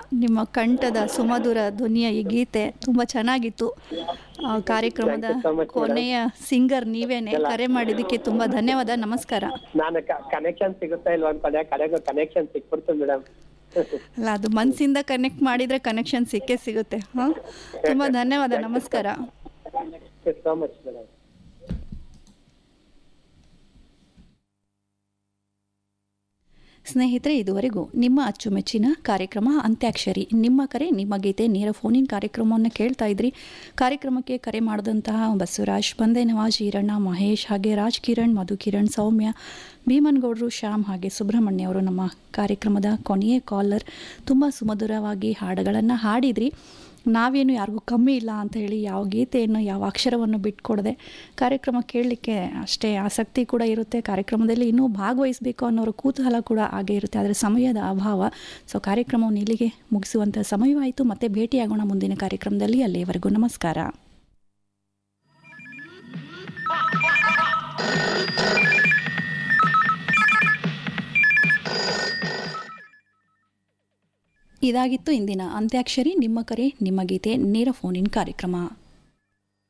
ನಿಮ್ಮ ಕಂಠದ ಸುಮಧುರ ಧ್ವನಿಯ ಈ ಗೀತೆ ತುಂಬ ಚೆನ್ನಾಗಿತ್ತು ಆ, ಕಾರ್ಯಕ್ರಮದ Thank you so much, madam. ಕೊನೆಯ ಸಿಂಗರ್ ನೀವೇನೆ ಕರೆ ಮಾಡಿದ್ದಕ್ಕೆ ತುಂಬ ಧನ್ಯವಾದ ನಮಸ್ಕಾರ ನಾನು ಕನೆಕ್ಷನ್ ಸಿಗುತ್ತಾ ಇಲ್ವಾ ಅನ್ಕೊಂಡೆ ಕಡೆಗೂ ಕನೆಕ್ಷನ್ ಸಿಕ್ಬಿಡ್ತು ಮೇಡಮ್ ಅಲ್ಲ ಅದು ಮನಸ್ಸಿಂದ ಕನೆಕ್ಟ್ ಮಾಡಿದರೆ ಕನೆಕ್ಷನ್ ಸಿಕ್ಕೇ ಸಿಗುತ್ತೆ ಹಾಂ ತುಂಬ ಧನ್ಯವಾದ ನಮಸ್ಕಾರ ಸೋ ಮಚ್ ಮೇಡಮ್ ಸ್ನೇಹಿತರೆ ಇದುವರೆಗೂ ನಿಮ್ಮ ಅಚ್ಚುಮೆಚ್ಚಿನ ಕಾರ್ಯಕ್ರಮ ಅಂತ್ಯಾಕ್ಷರಿ ನಿಮ್ಮ ಕರೆ ನಿಮ್ಮ ಗೀತೆ ನೇರ ಫೋನಿನ ಕಾರ್ಯಕ್ರಮವನ್ನು ಕೇಳ್ತಾ ಇದ್ರಿ ಕಾರ್ಯಕ್ರಮಕ್ಕೆ ಕರೆ ಮಾಡಿದಂತಹ ಬಸವರಾಜ್ ಬಂದೆ ನವಾಜ್ ಈರಣ್ಣ ಮಹೇಶ್ ಹಾಗೆ ರಾಜ್ ಕಿರಣ್ ಮಧು ಕಿರಣ್ ಸೌಮ್ಯ ಭೀಮನ್ಗೌಡರು ಶ್ಯಾಮ್ ಹಾಗೆ ಸುಬ್ರಹ್ಮಣ್ಯ ಅವರು ನಮ್ಮ ಕಾರ್ಯಕ್ರಮದ ಕೊನೆಯ ಕಾಲರ್ ತುಂಬ ಸುಮಧುರವಾಗಿ ಹಾಡುಗಳನ್ನು ಹಾಡಿದ್ರಿ ನಾವೇನು ಯಾರಿಗೂ ಕಮ್ಮಿ ಇಲ್ಲ ಅಂತ ಹೇಳಿ ಯಾವ ಗೀತೆಯನ್ನು ಯಾವ ಅಕ್ಷರವನ್ನು ಬಿಟ್ಕೊಡದೆ ಕಾರ್ಯಕ್ರಮ ಕೇಳಲಿಕ್ಕೆ ಅಷ್ಟೇ ಆಸಕ್ತಿ ಕೂಡ ಇರುತ್ತೆ ಕಾರ್ಯಕ್ರಮದಲ್ಲಿ ಇನ್ನೂ ಭಾಗವಹಿಸಬೇಕು ಅನ್ನೋರ ಕುತೂಹಲ ಕೂಡ ಹಾಗೆ ಇರುತ್ತೆ ಆದರೆ ಸಮಯದ ಅಭಾವ ಸೊ ಕಾರ್ಯಕ್ರಮವನ್ನು ಇಲ್ಲಿಗೆ ಮುಗಿಸುವಂಥ ಸಮಯವಾಯಿತು ಮತ್ತೆ ಭೇಟಿಯಾಗೋಣ ಮುಂದಿನ ಕಾರ್ಯಕ್ರಮದಲ್ಲಿ ಅಲ್ಲಿಯವರೆಗೂ ನಮಸ್ಕಾರ ಇದಾಗಿತ್ತು ಇಂದಿನ ಅಂತ್ಯಾಕ್ಷರಿ ನಿಮ್ಮ ಕರೆ ನಿಮ್ಮ ಗೀತೆ ನೇರ ಫೋನಿನ್ ಕಾರ್ಯಕ್ರಮ